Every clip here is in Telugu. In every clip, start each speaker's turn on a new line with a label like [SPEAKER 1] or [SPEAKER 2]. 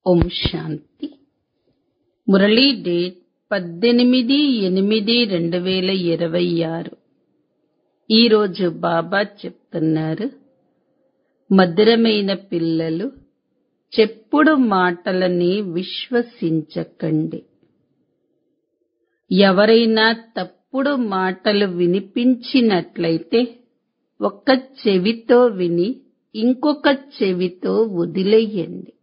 [SPEAKER 1] ఓం శాంతి మురళీ డేట్ పద్దెనిమిది ఎనిమిది రెండు వేల ఇరవై ఆరు ఈరోజు బాబా చెప్తున్నారు మధురమైన పిల్లలు చెప్పుడు మాటలని విశ్వసించకండి ఎవరైనా తప్పుడు మాటలు వినిపించినట్లయితే ఒక్క చెవితో విని ఇంకొక చెవితో వదిలేయండి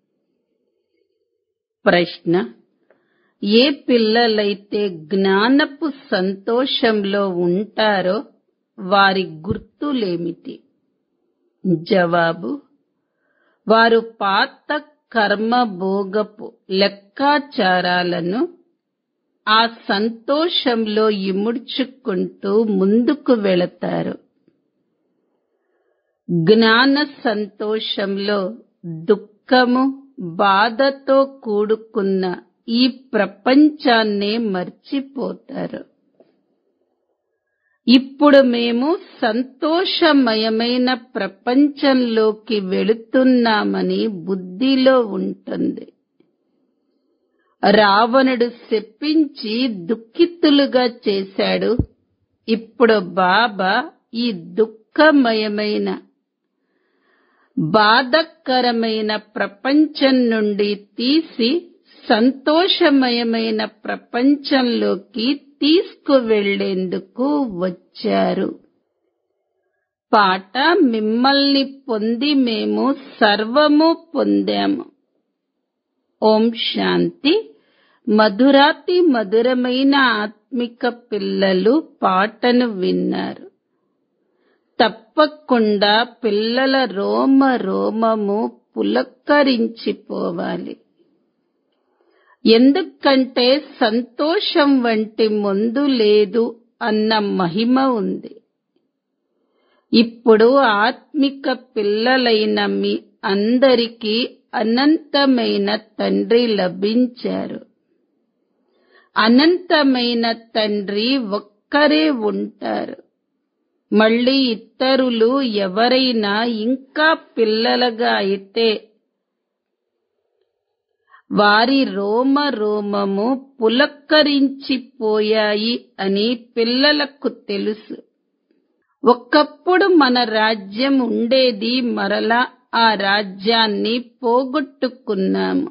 [SPEAKER 1] ప్రశ్న ఏ పిల్లలైతే జ్ఞానపు సంతోషంలో ఉంటారో వారి గుర్తులేమిటి జవాబు వారు పాత కర్మభోగపు లెక్కాచారాలను ఆ సంతోషంలో ఇముడ్చుకుంటూ ముందుకు వెళతారు జ్ఞాన సంతోషంలో దుఃఖము బాధతో కూడుకున్న ఈ ప్రపంచాన్నే మర్చిపోతారు ఇప్పుడు మేము సంతోషమయమైన ప్రపంచంలోకి వెళుతున్నామని బుద్ధిలో ఉంటుంది రావణుడు శప్పించి దుఃఖితులుగా చేశాడు ఇప్పుడు బాబా ఈ దుఃఖమయమైన బాధకరమైన ప్రపంచం నుండి తీసి సంతోషమయమైన ప్రపంచంలోకి తీసుకువెళ్లేందుకు వచ్చారు పాట మిమ్మల్ని పొంది మేము సర్వము పొందాము ఓం శాంతి మధురాతి మధురమైన ఆత్మిక పిల్లలు పాటను విన్నారు తప్పకుండా పిల్లల రోమ రోమము పులక్కరించిపోవాలి ఎందుకంటే సంతోషం వంటి మందు లేదు అన్న మహిమ ఉంది ఇప్పుడు ఆత్మిక పిల్లలైన మీ అందరికీ అనంతమైన తండ్రి లభించారు అనంతమైన తండ్రి ఒక్కరే ఉంటారు మళ్ళీ ఇతరులు ఎవరైనా ఇంకా పిల్లలుగా అయితే వారి రోమ రోమము పులక్కరించిపోయాయి అని పిల్లలకు తెలుసు ఒకప్పుడు మన రాజ్యం ఉండేది మరలా ఆ రాజ్యాన్ని పోగొట్టుకున్నాము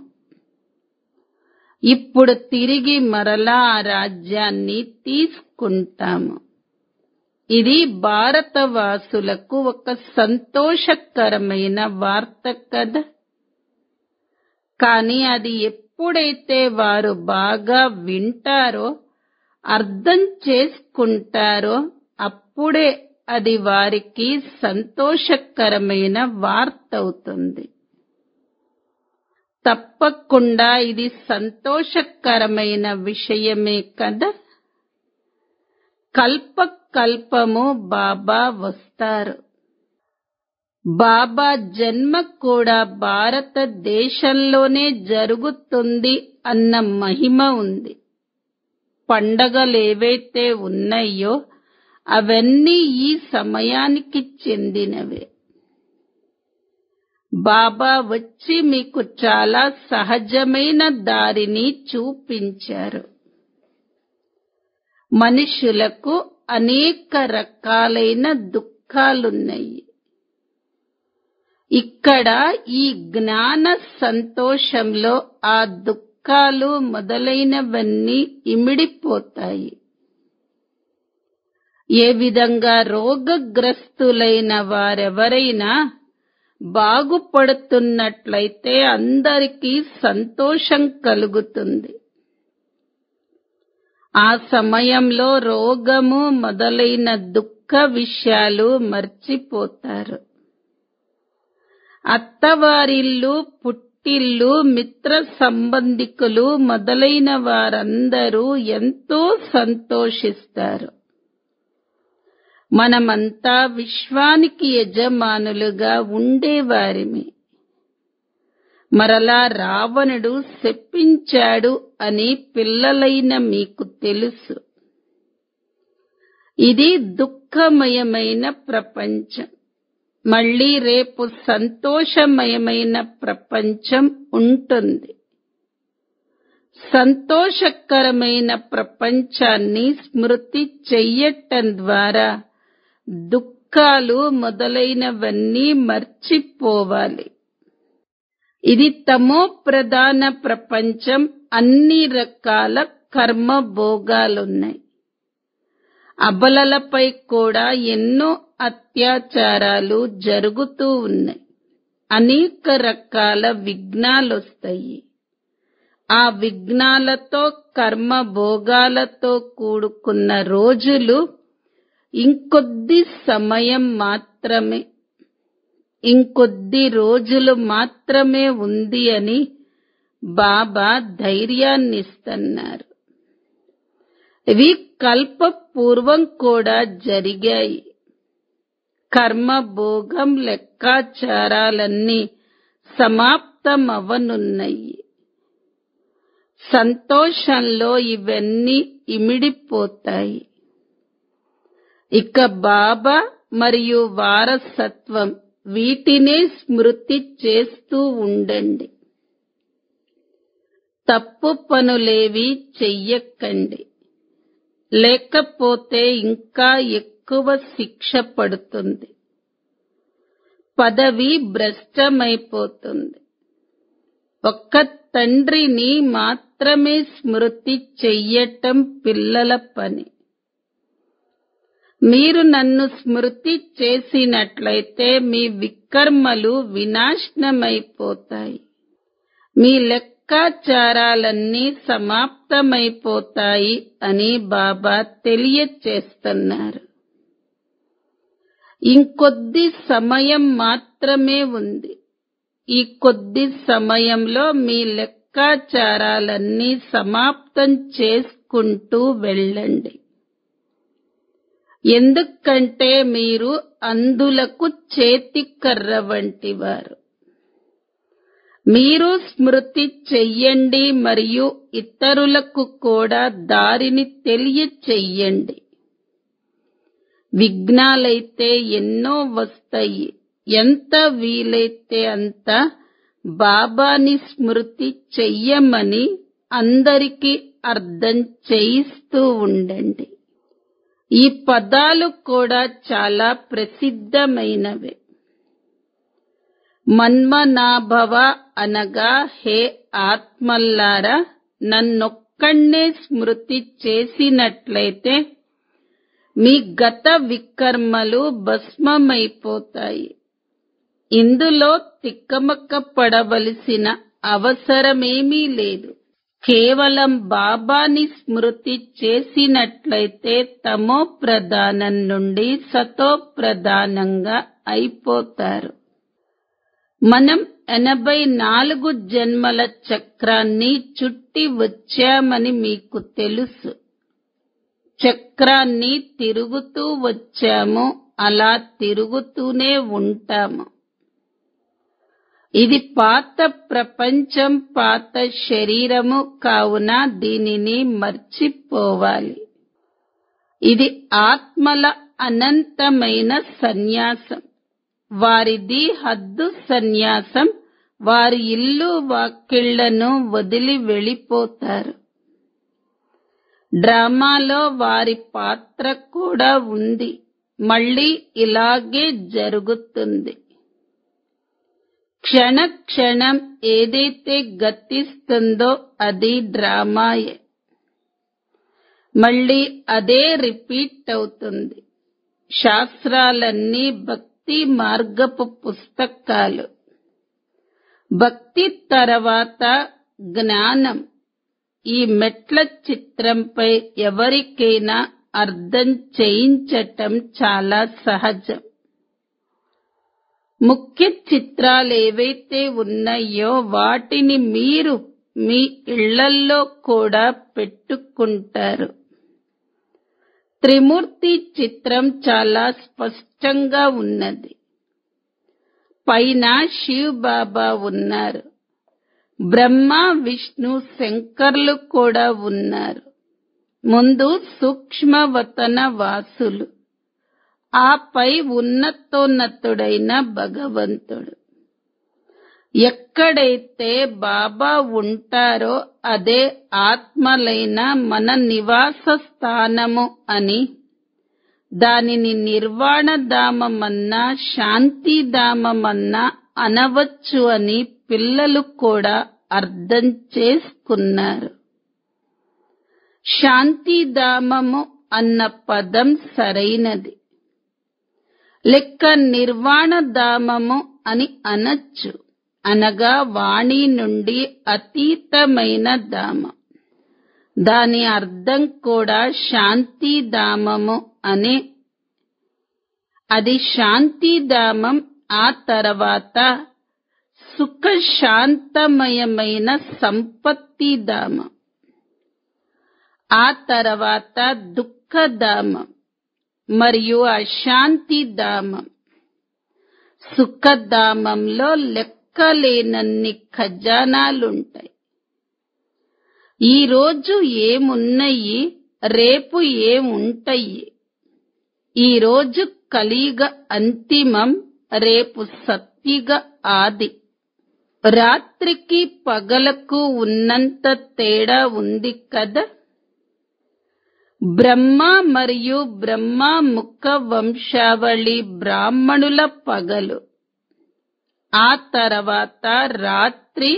[SPEAKER 1] ఇప్పుడు తిరిగి మరలా ఆ రాజ్యాన్ని తీసుకుంటాము ఇది భారతవాసులకు ఒక సంతోషకరమైన వార్త కదా కానీ అది ఎప్పుడైతే వారు బాగా వింటారో అర్థం చేసుకుంటారో అప్పుడే అది వారికి సంతోషకరమైన వార్త అవుతుంది తప్పకుండా ఇది సంతోషకరమైన విషయమే కదా కల్ప కల్పము బాబా వస్తారు బాబా జన్మ కూడా భారతదేశంలోనే జరుగుతుంది అన్న మహిమ ఉంది పండగలేవైతే ఉన్నాయో అవన్నీ ఈ సమయానికి చెందినవే బాబా వచ్చి మీకు చాలా సహజమైన దారిని చూపించారు మనుషులకు అనేక రకాలైన దుఃఖాలున్నాయి ఇక్కడ ఈ జ్ఞాన సంతోషంలో ఆ దుఃఖాలు మొదలైనవన్నీ ఇమిడిపోతాయి ఏ విధంగా రోగగ్రస్తులైన వారెవరైనా బాగుపడుతున్నట్లయితే అందరికీ సంతోషం కలుగుతుంది ఆ సమయంలో రోగము మొదలైన దుఃఖ విషయాలు మర్చిపోతారు అత్తవారిల్లు పుట్టిల్లు మిత్ర సంబంధికులు మొదలైన వారందరూ ఎంతో సంతోషిస్తారు మనమంతా విశ్వానికి యజమానులుగా ఉండేవారిమి మరలా రావణుడు శప్పించాడు అని పిల్లలైన మీకు తెలుసు ఇది దుఃఖమయమైన ప్రపంచం మళ్ళీ రేపు సంతోషమయమైన ప్రపంచం ఉంటుంది సంతోషకరమైన ప్రపంచాన్ని స్మృతి చెయ్యటం ద్వారా దుఃఖాలు మొదలైనవన్నీ మర్చిపోవాలి ఇది తమో ప్రధాన ప్రపంచం అన్ని రకాల కర్మ భోగాలున్నాయి అబలలపై కూడా ఎన్నో అత్యాచారాలు జరుగుతూ ఉన్నాయి అనేక రకాల విఘ్నాలొస్తాయి ఆ విఘ్నాలతో కర్మ భోగాలతో కూడుకున్న రోజులు ఇంకొద్ది సమయం మాత్రమే ఇంకొద్ది రోజులు మాత్రమే ఉంది అని బాబా ధైర్యాన్నిస్తున్నారు ఇవి కల్ప పూర్వం కూడా జరిగాయి కర్మ భోగం లెక్కాచారాలన్నీ సమాప్తమవనున్నాయి సంతోషంలో ఇవన్నీ ఇమిడిపోతాయి ఇక బాబా మరియు వారసత్వం వీటినే స్మృతి చేస్తూ ఉండండి తప్పు పనులేవి చెయ్యకండి లేకపోతే ఇంకా ఎక్కువ శిక్ష పడుతుంది పదవి భ్రష్టమైపోతుంది ఒక్క తండ్రిని మాత్రమే స్మృతి చెయ్యటం పిల్లల పని మీరు నన్ను స్మృతి చేసినట్లయితే మీ వికర్మలు వినాశనమైపోతాయి మీ లెక్కాచారాలన్నీ సమాప్తమైపోతాయి అని బాబా తెలియచేస్తున్నారు ఇంకొద్ది సమయం మాత్రమే ఉంది ఈ కొద్ది సమయంలో మీ లెక్కాచారాలన్నీ సమాప్తం చేసుకుంటూ వెళ్ళండి ఎందుకంటే మీరు అందులకు చేతికర్ర వంటివారు మీరు స్మృతి చెయ్యండి మరియు ఇతరులకు కూడా దారిని తెలియచెయ్యండి విఘ్నాలైతే ఎన్నో వస్తాయి ఎంత వీలైతే అంత బాబాని స్మృతి చెయ్యమని అందరికీ అర్థం చేయిస్తూ ఉండండి ఈ పదాలు కూడా చాలా ప్రసిద్ధమైనవే మన్మనాభవ అనగా హే ఆత్మల్లారా నన్నొక్కణ్ణే స్మృతి చేసినట్లయితే మీ గత వికర్మలు భస్మమైపోతాయి ఇందులో తిక్కమక్క పడవలసిన అవసరమేమీ లేదు కేవలం బాబాని స్మృతి చేసినట్లయితే తమో ప్రధానం నుండి సతో ప్రధానంగా అయిపోతారు మనం ఎనభై నాలుగు జన్మల చక్రాన్ని చుట్టి వచ్చామని మీకు తెలుసు చక్రాన్ని తిరుగుతూ వచ్చాము అలా తిరుగుతూనే ఉంటాము ఇది పాత ప్రపంచం పాత శరీరము కావున దీనిని మర్చిపోవాలి ఇది ఆత్మల అనంతమైన సన్యాసం వారిది హద్దు సన్యాసం వారి ఇల్లు వాకిళ్లను వదిలి వెళ్ళిపోతారు డ్రామాలో వారి పాత్ర కూడా ఉంది మళ్ళీ ఇలాగే జరుగుతుంది క్షణ క్షణం ఏదైతే గతిస్తుందో అది డ్రామాయే మళ్ళీ అదే రిపీట్ అవుతుంది శాస్త్రాలన్నీ భక్తి మార్గపు పుస్తకాలు భక్తి తర్వాత జ్ఞానం ఈ మెట్ల చిత్రంపై ఎవరికైనా అర్థం చేయించటం చాలా సహజం ముఖ్య చిత్రాలు ఏవైతే ఉన్నాయో వాటిని మీరు మీ ఇళ్లల్లో కూడా పెట్టుకుంటారు త్రిమూర్తి చిత్రం చాలా స్పష్టంగా ఉన్నది పైన శివ్ బాబా ఉన్నారు బ్రహ్మ విష్ణు శంకర్లు కూడా ఉన్నారు ముందు సూక్ష్మవతన వాసులు ఆపై ఉన్నతోన్నతుడైన భగవంతుడు ఎక్కడైతే బాబా ఉంటారో అదే ఆత్మలైన మన నివాస స్థానము అని దానిని నిర్వాణధామమన్నా శాంతిధామమన్నా అనవచ్చు అని పిల్లలు కూడా అర్థం చేసుకున్నారు శాంతిధామము అన్న పదం సరైనది లెక్క నిర్వాణధామము అని అనొచ్చు అనగా వాణి నుండి అతీతమైన ధామం దాని అర్థం కూడా శాంతిధామము అనే అది శాంతిధామం ఆ తర్వాత సుఖ శాంతమయమైన సంపత్తిధామం ఆ తర్వాత దుఃఖధామం మరియు అశాంతిధామం సుఖధామంలో లెక్కలేనన్ని ఖజానాలుంటాయి ఈ రోజు ఏమున్నాయి రేపు ఏముంటాయి ఈ రోజు కలిగ అంతిమం రేపు సత్తిగ ఆది రాత్రికి పగలకు ఉన్నంత తేడా ఉంది కదా బ్రహ్మ మరియు బ్రహ్మ ముఖ వంశావళి బ్రాహ్మణుల పగలు ఆ తర్వాత రాత్రి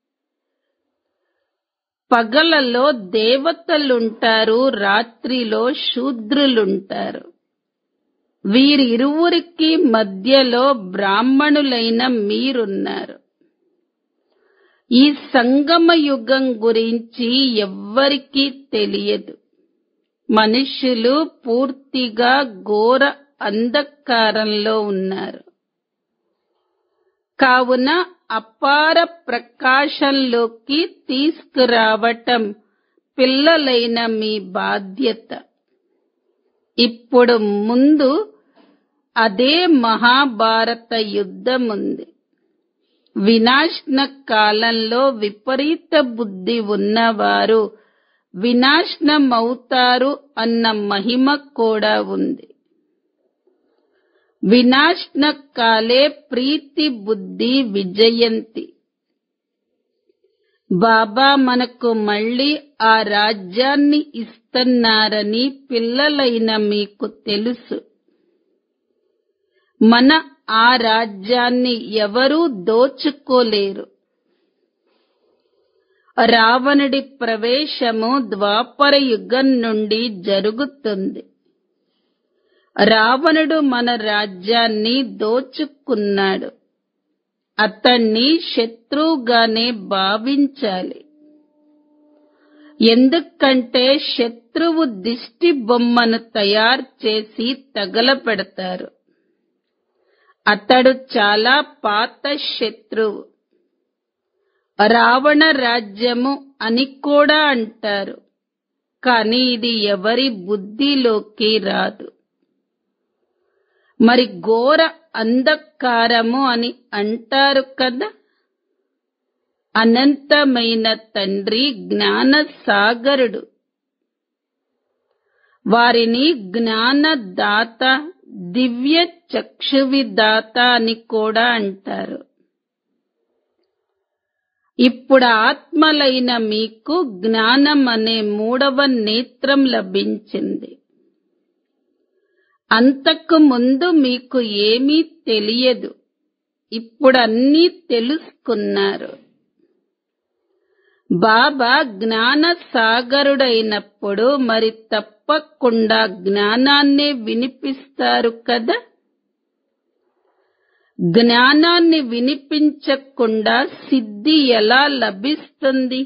[SPEAKER 1] పగలలో దేవతలుంటారు రాత్రిలో శూద్రులుంటారు వీరిరువురికి మధ్యలో బ్రాహ్మణులైన మీరున్నారు ఈ సంగమ యుగం గురించి ఎవ్వరికీ తెలియదు మనుషులు పూర్తిగా ఘోర అంధకారంలో ఉన్నారు కావున అపార ప్రకాశంలోకి తీసుకురావటం పిల్లలైన మీ బాధ్యత ఇప్పుడు ముందు అదే మహాభారత యుద్ధం ఉంది వినాశన కాలంలో విపరీత బుద్ధి ఉన్నవారు వినాశనమవుతారు అన్న మహిమ కూడా ఉంది వినాశన కాలే ప్రీతి బుద్ధి విజయంతి బాబా మనకు మళ్ళీ ఆ రాజ్యాన్ని ఇస్తున్నారని పిల్లలైన మీకు తెలుసు మన ఆ రాజ్యాన్ని ఎవరూ దోచుకోలేరు రావణుడి ప్రవేశము ద్వాపర యుగం నుండి జరుగుతుంది రావణుడు మన రాజ్యాన్ని దోచుకున్నాడు అతన్ని శత్రువుగానే భావించాలి ఎందుకంటే శత్రువు దిష్టి బొమ్మను తయారు చేసి తగలపెడతారు అతడు చాలా పాత శత్రువు రావణ రాజ్యము అని కూడా అంటారు కానీ ఇది ఎవరి బుద్ధిలోకి రాదు మరి ఘోర అంధకారము అని అంటారు కదా అనంతమైన తండ్రి జ్ఞాన సాగరుడు వారిని జ్ఞానదాత దివ్య చక్షువిదాత అని కూడా అంటారు ఇప్పుడు ఆత్మలైన మీకు జ్ఞానం అనే మూడవ నేత్రం లభించింది అంతకు ముందు మీకు ఏమీ తెలియదు ఇప్పుడు అన్నీ తెలుసుకున్నారు బాబా జ్ఞాన సాగరుడైనప్పుడు మరి తప్పకుండా జ్ఞానాన్నే వినిపిస్తారు కదా జ్ఞానాన్ని వినిపించకుండా సిద్ధి ఎలా లభిస్తుంది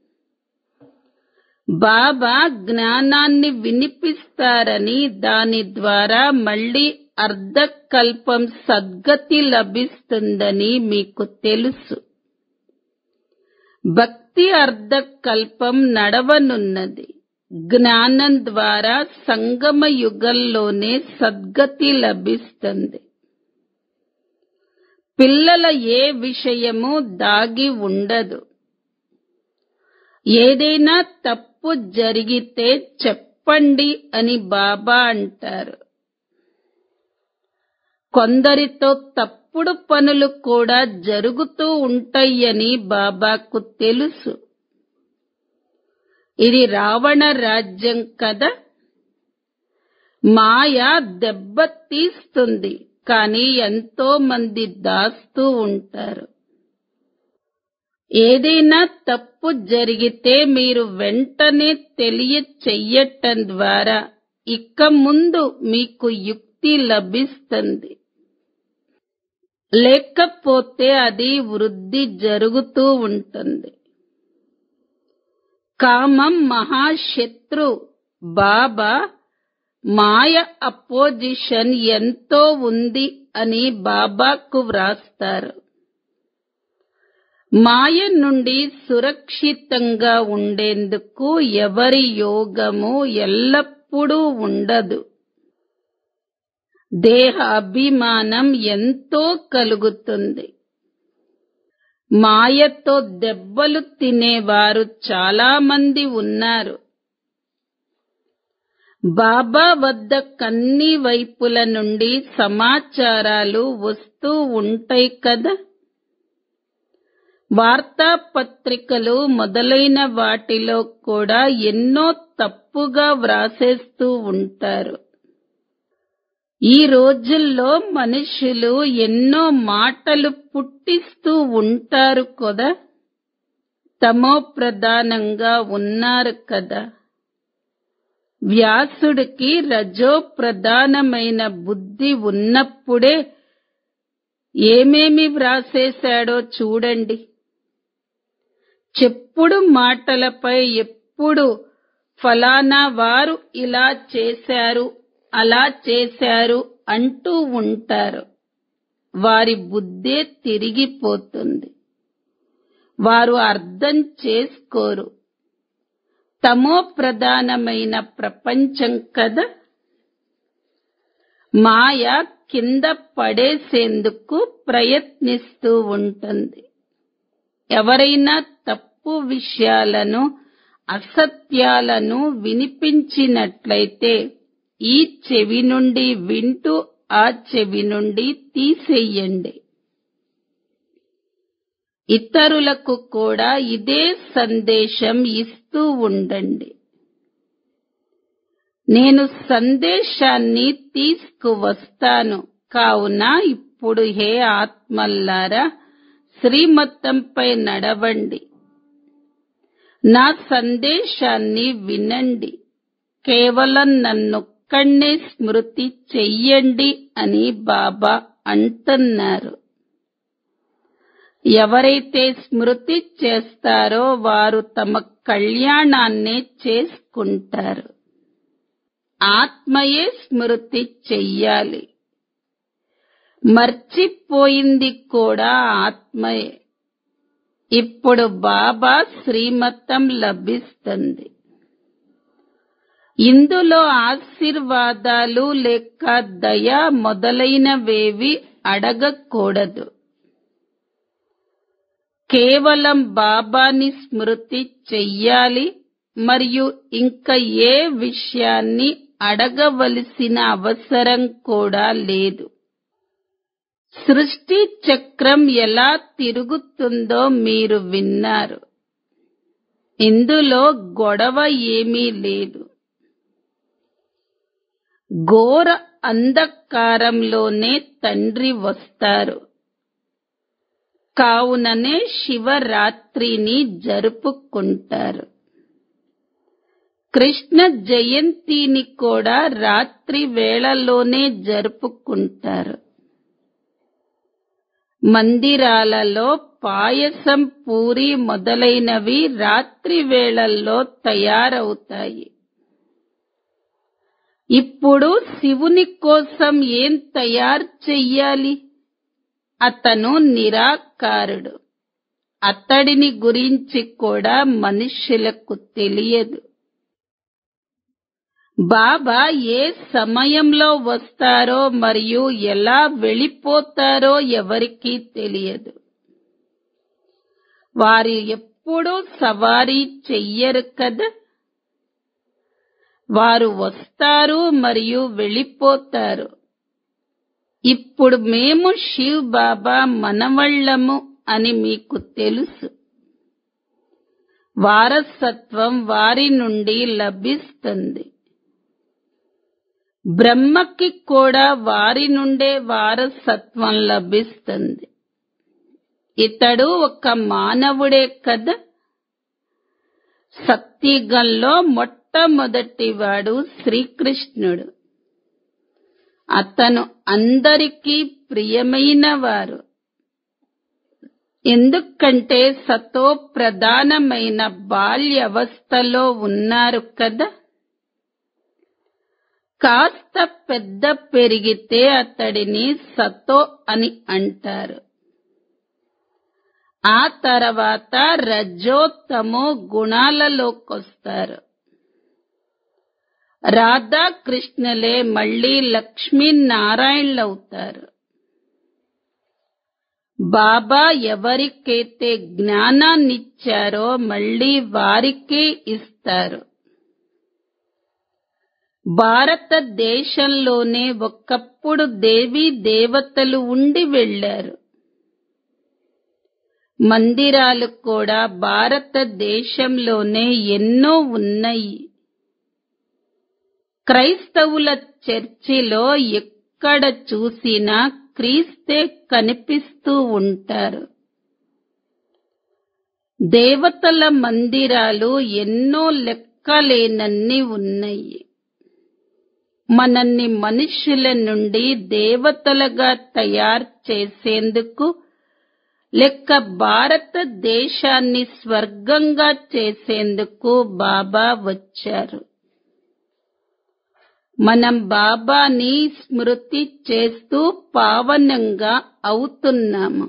[SPEAKER 1] బాబా జ్ఞానాన్ని వినిపిస్తారని దాని ద్వారా మళ్ళీ అర్ధకల్పం సద్గతి లభిస్తుందని మీకు తెలుసు భక్తి అర్ధకల్పం నడవనున్నది జ్ఞానం ద్వారా సంగమ యుగంలోనే సద్గతి లభిస్తుంది పిల్లల ఏ విషయము దాగి ఉండదు ఏదైనా తప్పు జరిగితే చెప్పండి అని బాబా అంటారు కొందరితో తప్పుడు పనులు కూడా జరుగుతూ ఉంటాయని బాబాకు తెలుసు ఇది రావణ రాజ్యం కదా మాయ దెబ్బ తీస్తుంది కానీ ఎంతో మంది దాస్తూ ఉంటారు ఏదైనా తప్పు జరిగితే మీరు వెంటనే తెలియ చెయ్యటం ద్వారా ఇక ముందు మీకు యుక్తి లభిస్తుంది లేకపోతే అది వృద్ధి జరుగుతూ ఉంటుంది కామం మహాశత్రు బాబా మాయ అపోజిషన్ ఎంతో ఉంది అని బాబాకు వ్రాస్తారు మాయ నుండి సురక్షితంగా ఉండేందుకు ఎవరి యోగము ఎల్లప్పుడూ ఉండదు దేహ అభిమానం ఎంతో కలుగుతుంది మాయతో దెబ్బలు తినేవారు చాలా మంది ఉన్నారు బాబా వద్ద కన్ని వైపుల నుండి సమాచారాలు వస్తూ ఉంటాయి కదా వార్తాపత్రికలు మొదలైన వాటిలో కూడా ఎన్నో తప్పుగా వ్రాసేస్తూ ఉంటారు ఈ రోజుల్లో మనుషులు ఎన్నో మాటలు పుట్టిస్తూ ఉంటారు కదా తమో ప్రధానంగా ఉన్నారు కదా వ్యాసుడికి రజో ప్రధానమైన బుద్ధి ఉన్నప్పుడే ఏమేమి వ్రాసేశాడో చూడండి చెప్పుడు మాటలపై ఎప్పుడు ఫలానా వారు ఇలా చేశారు అలా చేశారు అంటూ ఉంటారు వారి బుద్ధే తిరిగిపోతుంది వారు అర్థం చేసుకోరు తమో ప్రధానమైన ప్రపంచం కదా మాయ కింద పడేసేందుకు ప్రయత్నిస్తూ ఉంటుంది ఎవరైనా తప్పు విషయాలను అసత్యాలను వినిపించినట్లయితే ఈ చెవి నుండి వింటూ ఆ చెవి నుండి తీసేయండి ఇతరులకు కూడా ఇదే సందేశం ఇస్తూ ఉండండి నేను సందేశాన్ని తీసుకువస్తాను కావున ఇప్పుడు హే ఆత్మల్లారా శ్రీమతంపై నడవండి నా సందేశాన్ని వినండి కేవలం నన్నొక్కడే స్మృతి చెయ్యండి అని బాబా అంటున్నారు ఎవరైతే స్మృతి చేస్తారో వారు తమ కళ్యాణాన్నే చేసుకుంటారు ఆత్మయే స్మృతి చెయ్యాలి మర్చిపోయింది కూడా ఆత్మయే ఇప్పుడు బాబా శ్రీమతం లభిస్తుంది ఇందులో ఆశీర్వాదాలు లేక దయ మొదలైనవేవి అడగకూడదు కేవలం బాబాని స్మృతి చెయ్యాలి మరియు ఇంకా ఏ విషయాన్ని అడగవలసిన అవసరం కూడా లేదు సృష్టి చక్రం ఎలా తిరుగుతుందో మీరు విన్నారు ఇందులో గొడవ ఏమీ లేదు ఘోర అంధకారంలోనే తండ్రి వస్తారు కావుననే శివరాత్రిని జరుపుకుంటారు కృష్ణ జయంతిని కూడా రాత్రి వేళలోనే జరుపుకుంటారు మందిరాలలో పాయసం పూరి మొదలైనవి రాత్రి వేళల్లో తయారవుతాయి ఇప్పుడు శివుని కోసం ఏం తయారు చెయ్యాలి అతను నిరాకారుడు అతడిని గురించి కూడా మనుష్యులకు తెలియదు బాబా ఏ సమయంలో వస్తారో మరియు ఎలా వెళ్ళిపోతారో ఎవరికీ తెలియదు వారు ఎప్పుడూ సవారీ చెయ్యరు కదా వారు వస్తారు మరియు వెళ్ళిపోతారు ఇప్పుడు మేము శివ్ బాబా మనవళ్ళము అని మీకు తెలుసు వారసత్వం వారి నుండి లభిస్తుంది బ్రహ్మకి కూడా వారి నుండే వారసత్వం లభిస్తుంది ఇతడు ఒక మానవుడే కదా సత్యుగంలో మొట్టమొదటివాడు శ్రీకృష్ణుడు అతను అందరికీ ప్రియమైన వారు ఎందుకంటే సతో ప్రధానమైన బాల్యవస్థలో ఉన్నారు కదా కాస్త పెద్ద పెరిగితే అతడిని సతో అని అంటారు ఆ తర్వాత రజోత్తమో గుణాలలోకొస్తారు రాధాకృష్ణలే మళ్ళీ లక్ష్మీనారాయణలవుతారు బాబా ఎవరికైతే జ్ఞానాన్నిచ్చారో మళ్ళీ వారికే ఇస్తారు భారతదేశంలోనే ఒకప్పుడు దేవీ దేవతలు ఉండి వెళ్లారు మందిరాలు కూడా భారతదేశంలోనే ఎన్నో ఉన్నాయి క్రైస్తవుల చర్చిలో ఎక్కడ చూసినా క్రీస్తే కనిపిస్తూ ఉంటారు దేవతల మందిరాలు ఎన్నో లెక్కలేనన్ని ఉన్నాయి మనల్ని మనుష్యుల నుండి దేవతలుగా తయారు చేసేందుకు లెక్క భారతదేశాన్ని స్వర్గంగా చేసేందుకు బాబా వచ్చారు మనం బాబాని స్మృతి చేస్తూ పావనంగా అవుతున్నాము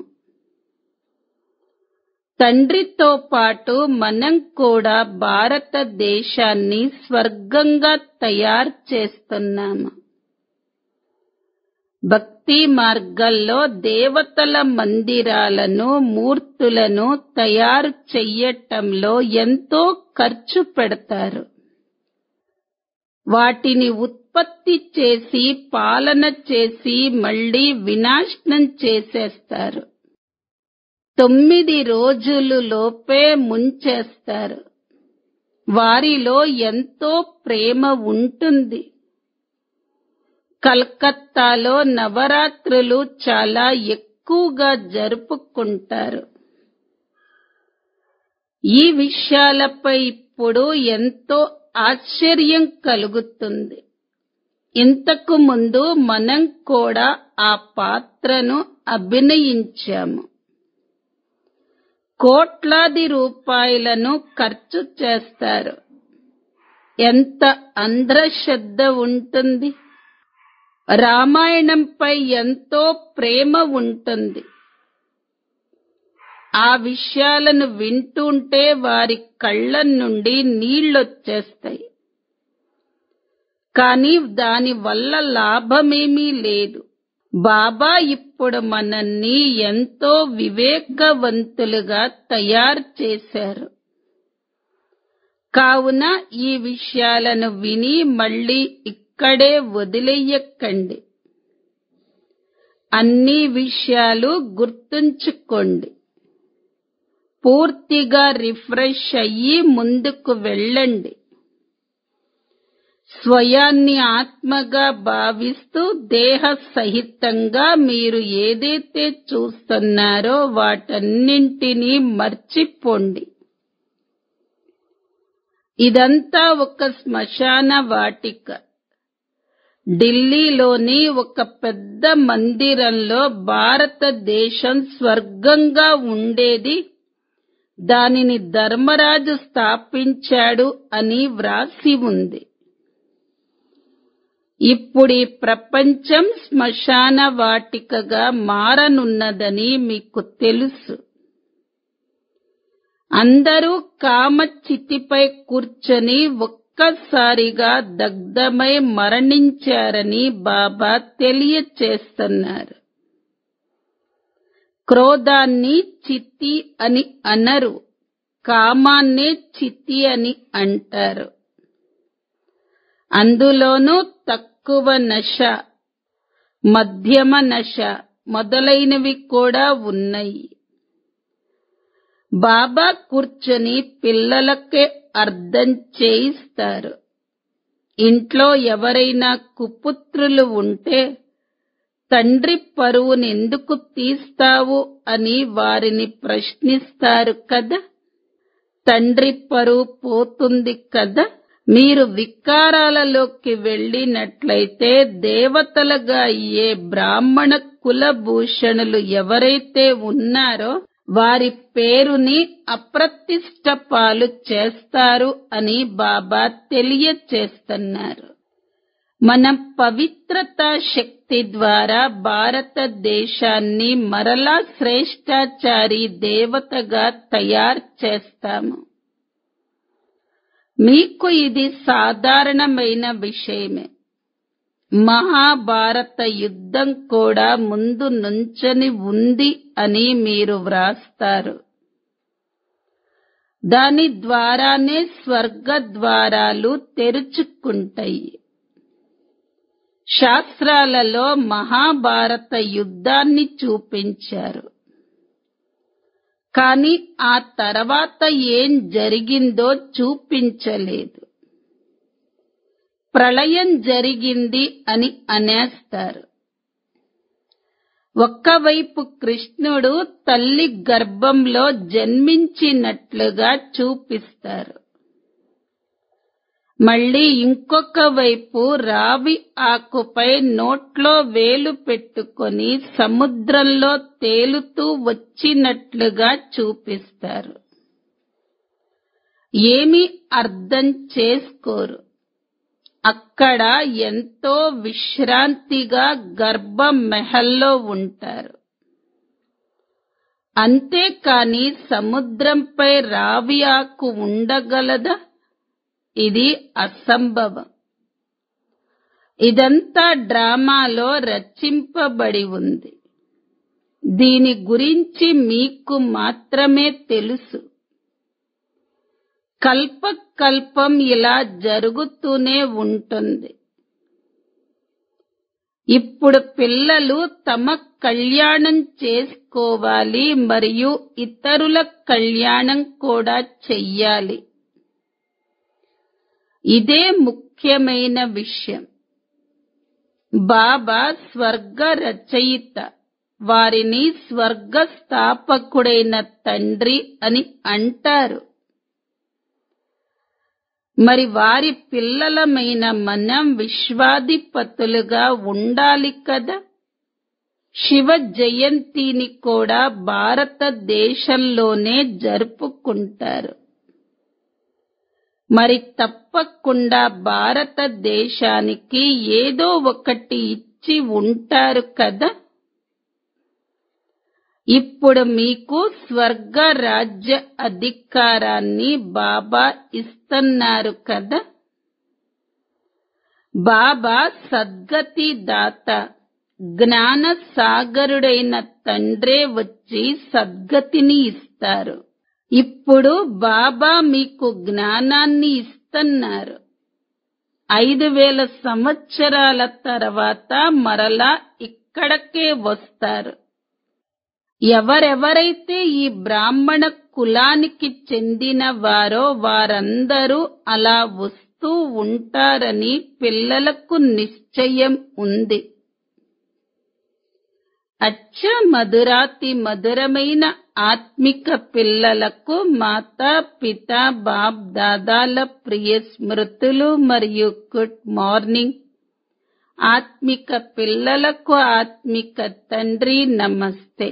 [SPEAKER 1] తండ్రితో పాటు మనం కూడా భారతదేశాన్ని స్వర్గంగా తయారు చేస్తున్నాము భక్తి మార్గంలో దేవతల మందిరాలను మూర్తులను తయారు చెయ్యటంలో ఎంతో ఖర్చు పెడతారు వాటిని ఉత్పత్తి చేసి పాలన చేసి మళ్ళీ వినాశనం చేసేస్తారు తొమ్మిది రోజులు లోపే ముంచేస్తారు వారిలో ఎంతో ప్రేమ ఉంటుంది కలకత్తాలో నవరాత్రులు చాలా ఎక్కువగా జరుపుకుంటారు ఈ విషయాలపై ఇప్పుడు ఎంతో ఆశ్చర్యం కలుగుతుంది ఇంతకు ముందు మనం కూడా ఆ పాత్రను అభినయించాము కోట్లాది రూపాయలను ఖర్చు చేస్తారు ఎంత అంధ్రశ్రద్ధ ఉంటుంది రామాయణంపై ఎంతో ప్రేమ ఉంటుంది ఆ విషయాలను వింటుంటే వారి కళ్ళ నుండి నీళ్లొచ్చేస్తాయి కానీ దాని వల్ల లాభమేమీ లేదు బాబా ఇప్పుడు మనల్ని ఎంతో వివేకవంతులుగా తయారు చేశారు కావున ఈ విషయాలను విని మళ్ళీ ఇక్కడే వదిలేయకండి అన్ని విషయాలు గుర్తుంచుకోండి పూర్తిగా రిఫ్రెష్ అయ్యి ముందుకు వెళ్ళండి స్వయాన్ని ఆత్మగా భావిస్తూ దేహ సహితంగా మీరు ఏదైతే చూస్తున్నారో వాటన్నింటినీ మర్చిపోండి ఇదంతా ఒక శ్మశాన వాటిక ఢిల్లీలోని ఒక పెద్ద మందిరంలో భారతదేశం స్వర్గంగా ఉండేది దానిని ధర్మరాజు స్థాపించాడు అని వ్రాసి ఉంది ఇప్పుడు ఈ ప్రపంచం శ్మశాన వాటికగా మారనున్నదని మీకు తెలుసు అందరూ కామచితిపై కూర్చొని ఒక్కసారిగా దగ్ధమై మరణించారని బాబా తెలియచేస్తున్నారు క్రోధాన్ని చిత్తి అని అనరు కామాన్నే చిత్తి అని అంటారు అందులోనూ తక్కువ నశ మధ్యమ నశ మొదలైనవి కూడా ఉన్నాయి బాబా కూర్చొని పిల్లలకే అర్థం చేయిస్తారు ఇంట్లో ఎవరైనా కుపుత్రులు ఉంటే తండ్రి పరువుని ఎందుకు తీస్తావు అని వారిని ప్రశ్నిస్తారు కదా తండ్రి పరువు పోతుంది కదా మీరు వికారాలలోకి వెళ్ళినట్లయితే దేవతలుగా అయ్యే బ్రాహ్మణ కులభూషణులు ఎవరైతే ఉన్నారో వారి పేరుని అప్రతిష్ట పాలు చేస్తారు అని బాబా తెలియచేస్తున్నారు మన పవిత్రతా శక్తి ద్వారా భారతదేశాన్ని మరలా శ్రేష్టాచారి దేవతగా తయారు చేస్తాము మీకు ఇది సాధారణమైన విషయమే మహాభారత యుద్ధం కూడా ముందు నుంచని ఉంది అని మీరు వ్రాస్తారు దాని ద్వారానే స్వర్గ ద్వారాలు తెరుచుకుంటాయి శాస్త్రాలలో మహాభారత యుద్ధాన్ని చూపించారు కాని ఆ తర్వాత ఏం జరిగిందో చూపించలేదు ప్రళయం జరిగింది అని అనేస్తారు ఒక్కవైపు కృష్ణుడు తల్లి గర్భంలో జన్మించినట్లుగా చూపిస్తారు మళ్ళీ ఇంకొక వైపు రావి ఆకుపై నోట్లో వేలు పెట్టుకొని సముద్రంలో తేలుతూ వచ్చినట్లుగా చూపిస్తారు ఏమీ అర్థం చేసుకోరు అక్కడ ఎంతో విశ్రాంతిగా గర్భ మెహల్లో ఉంటారు అంతేకాని సముద్రంపై రావి ఆకు ఉండగలదా ఇది అసంభవం ఇదంతా డ్రామాలో రచింపబడి ఉంది దీని గురించి మీకు మాత్రమే తెలుసు కల్ప కల్పం ఇలా జరుగుతూనే ఉంటుంది ఇప్పుడు పిల్లలు తమ కళ్యాణం చేసుకోవాలి మరియు ఇతరుల కళ్యాణం కూడా చెయ్యాలి ఇదే ముఖ్యమైన విషయం బాబా స్వర్గ రచయిత వారిని స్వర్గ స్థాపకుడైన తండ్రి అని అంటారు మరి వారి పిల్లలమైన మనం విశ్వాధిపతులుగా ఉండాలి కదా శివ జయంతిని కూడా భారతదేశంలోనే జరుపుకుంటారు మరి తప్పకుండా భారతదేశానికి ఏదో ఒకటి ఇచ్చి ఉంటారు కదా ఇప్పుడు మీకు స్వర్గ రాజ్య అధికారాన్ని బాబా ఇస్తున్నారు కదా బాబా సద్గతి దాత జ్ఞాన సాగరుడైన తండ్రే వచ్చి సద్గతిని ఇస్తారు ఇప్పుడు బాబా మీకు జ్ఞానాన్ని ఇస్తున్నారు ఐదు వేల సంవత్సరాల తర్వాత మరలా ఇక్కడకే వస్తారు ఎవరెవరైతే ఈ బ్రాహ్మణ కులానికి చెందిన వారో వారందరూ అలా వస్తూ ఉంటారని పిల్లలకు నిశ్చయం ఉంది అచ్చ మధురాతి మధురమైన ఆత్మిక పిల్లలకు మాతా పిత బాప్ దాదాల ప్రియ స్మృతులు మరియు గుడ్ మార్నింగ్ ఆత్మిక పిల్లలకు ఆత్మిక తండ్రి నమస్తే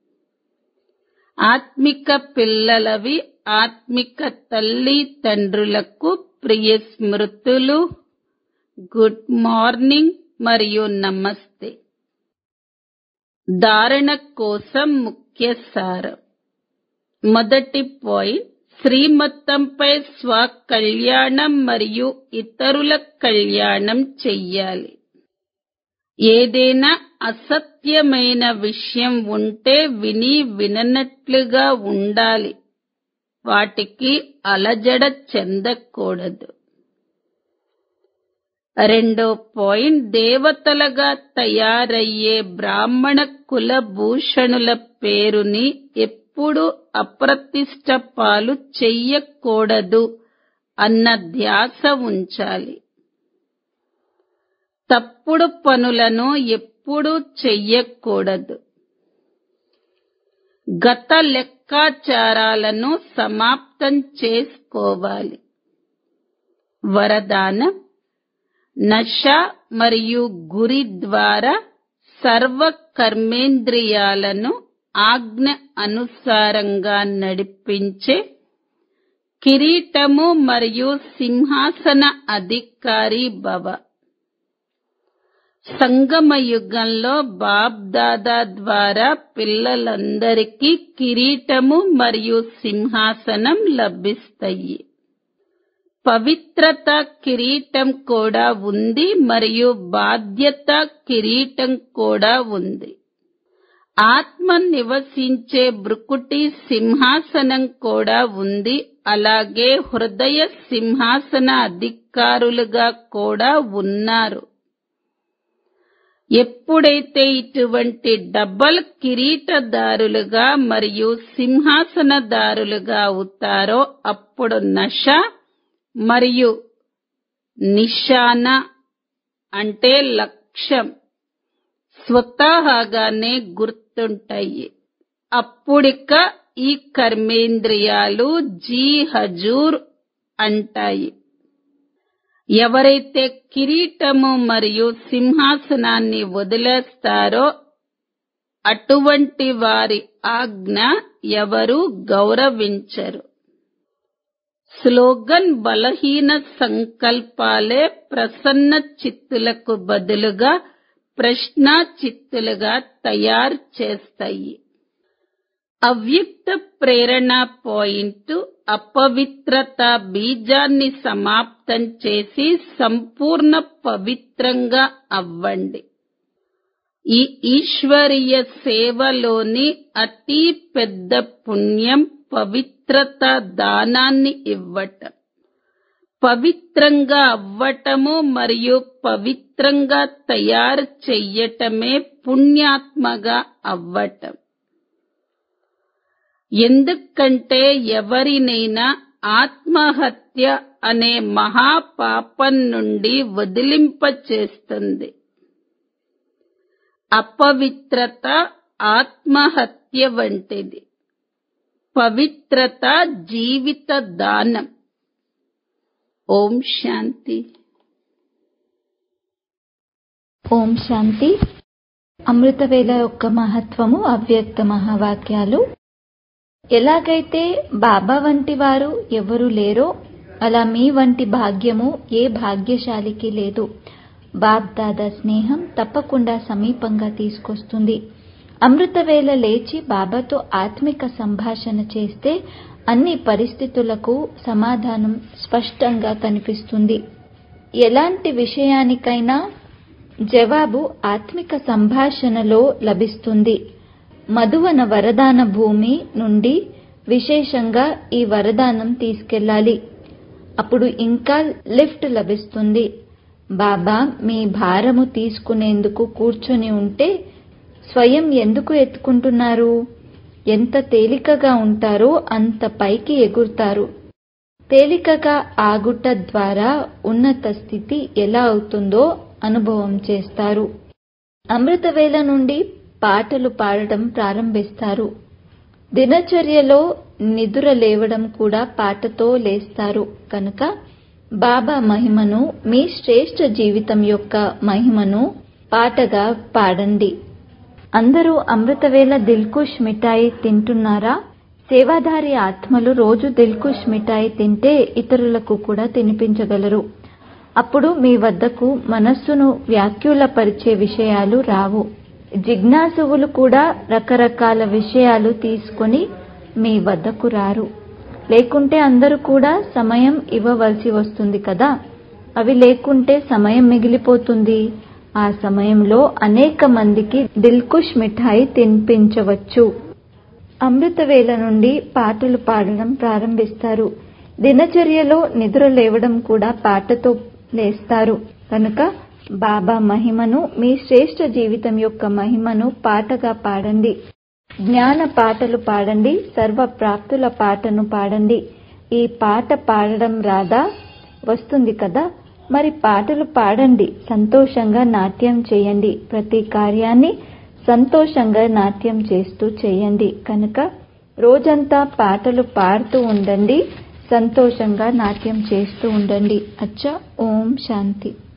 [SPEAKER 1] ఆత్మిక పిల్లలవి ఆత్మిక తల్లి తండ్రులకు ప్రియ స్మృతులు గుడ్ మార్నింగ్ మరియు నమస్తే ధారణ కోసం ముఖ్య సారం మొదటి పాయింట్ శ్రీమతంపై స్వ కళ్యాణం మరియు ఇతరుల కళ్యాణం చెయ్యాలి ఏదైనా అసత్యమైన విషయం ఉంటే విని విననట్లుగా ఉండాలి వాటికి అలజడ చెందకూడదు రెండో పాయింట్ దేవతలుగా తయారయ్యే బ్రాహ్మణ కులభూషణుల పేరుని ఎప్పుడూ అప్రతిష్ట పాలు చెయ్యకూడదు అన్న ధ్యాస ఉంచాలి తప్పుడు పనులను ఎప్పుడూ చెయ్యకూడదు గత లెక్కాచారాలను సమాప్తం చేసుకోవాలి వరదానం నశ మరియు గురి ద్వారా సర్వ కర్మేంద్రియాలను ఆజ్ఞ అనుసారంగా నడిపించే కిరీటము మరియు సింహాసన అధికారి భవ సంగమ యుగంలో బాబ్ దాదా ద్వారా పిల్లలందరికీ కిరీటము మరియు సింహాసనం లభిస్తాయి పవిత్రత కిరీటం కూడా ఉంది మరియు బాధ్యత కిరీటం కూడా ఉంది ఆత్మ నివసించే బ్రుకుటి సింహాసనం కూడా ఉంది అలాగే హృదయ సింహాసన అధికారులుగా కూడా ఉన్నారు ఎప్పుడైతే ఇటువంటి డబల్ కిరీటదారులుగా మరియు సింహాసనదారులుగా అవుతారో అప్పుడు నష మరియు నిశాన అంటే లక్ష్యం స్వతహాగానే గుర్తుంటాయి అప్పుడిక ఈ కర్మేంద్రియాలు జీ హజూర్ అంటాయి ఎవరైతే కిరీటము మరియు సింహాసనాన్ని వదిలేస్తారో అటువంటి వారి ఆజ్ఞ ఎవరు గౌరవించరు స్లోగన్ బలహీన సంకల్పాలే ప్రసన్న చిత్తులకు బదులుగా ప్రశ్నా చిత్తులుగా తయారు చేస్తాయి అవ్యక్త ప్రేరణ పాయింట్ అపవిత్రత బీజాన్ని సమాప్తం చేసి సంపూర్ణ పవిత్రంగా అవ్వండి ఈ ఈశ్వరీయ సేవలోని అతి పెద్ద పుణ్యం పవిత్రత దానాన్ని ఇవ్వటం పవిత్రంగా అవ్వటము మరియు పవిత్రంగా తయారు చెయ్యటమే పుణ్యాత్మగా అవ్వటం ఎందుకంటే ఎవరినైనా ఆత్మహత్య అనే మహాపాపం నుండి వదిలింపచేస్తుంది అపవిత్రత ఆత్మహత్య వంటిది పవిత్రత జీవిత దానం ఓం శాంతి
[SPEAKER 2] ఓం శాంతి అమృతవేళ యొక్క మహత్వము అవ్యక్త మహావాక్యాలు ఎలాగైతే బాబా వంటి వారు ఎవరు లేరో అలా మీ వంటి భాగ్యము ఏ భాగ్యశాలికి లేదు బాబ్ దాదా స్నేహం తప్పకుండా సమీపంగా తీసుకొస్తుంది అమృతవేళ లేచి బాబాతో ఆత్మిక సంభాషణ చేస్తే అన్ని పరిస్థితులకు సమాధానం స్పష్టంగా కనిపిస్తుంది ఎలాంటి విషయానికైనా జవాబు ఆత్మిక సంభాషణలో లభిస్తుంది మధువన వరదాన భూమి నుండి విశేషంగా ఈ వరదానం తీసుకెళ్ళాలి అప్పుడు ఇంకా లిఫ్ట్ లభిస్తుంది బాబా మీ భారము తీసుకునేందుకు కూర్చొని ఉంటే స్వయం ఎందుకు ఎత్తుకుంటున్నారు ఎంత తేలికగా ఉంటారో అంత పైకి ఎగురుతారు తేలికగా ఆగుట ద్వారా ఉన్నత స్థితి ఎలా అవుతుందో అనుభవం చేస్తారు అమృతవేళ నుండి పాటలు పాడటం ప్రారంభిస్తారు దినచర్యలో నిదుర లేవడం కూడా పాటతో లేస్తారు కనుక బాబా మహిమను మీ శ్రేష్ఠ జీవితం యొక్క మహిమను పాటగా పాడండి అందరూ అమృతవేళ దిల్కుష్ మిఠాయి తింటున్నారా సేవాధారి ఆత్మలు రోజు దిల్కుష్ మిఠాయి తింటే ఇతరులకు కూడా తినిపించగలరు అప్పుడు మీ వద్దకు మనస్సును వ్యాఖ్యులపరిచే విషయాలు రావు జిజ్ఞాసువులు కూడా రకరకాల విషయాలు తీసుకొని మీ వద్దకు రారు లేకుంటే అందరూ కూడా సమయం ఇవ్వవలసి వస్తుంది కదా అవి లేకుంటే సమయం మిగిలిపోతుంది ఆ సమయంలో అనేక మందికి దిల్కుష్ మిఠాయి తినిపించవచ్చు అమృతవేళ నుండి పాటలు పాడడం ప్రారంభిస్తారు దినచర్యలో నిద్ర లేవడం కూడా పాటతో లేస్తారు కనుక బాబా మహిమను మీ శ్రేష్ట జీవితం యొక్క మహిమను పాటగా పాడండి జ్ఞాన పాటలు పాడండి సర్వ ప్రాప్తుల పాటను పాడండి ఈ పాట పాడడం రాదా వస్తుంది కదా మరి పాటలు పాడండి సంతోషంగా నాట్యం చేయండి ప్రతి కార్యాన్ని సంతోషంగా నాట్యం చేస్తూ చేయండి కనుక రోజంతా పాటలు పాడుతూ ఉండండి సంతోషంగా నాట్యం చేస్తూ ఉండండి అచ్చా ఓం శాంతి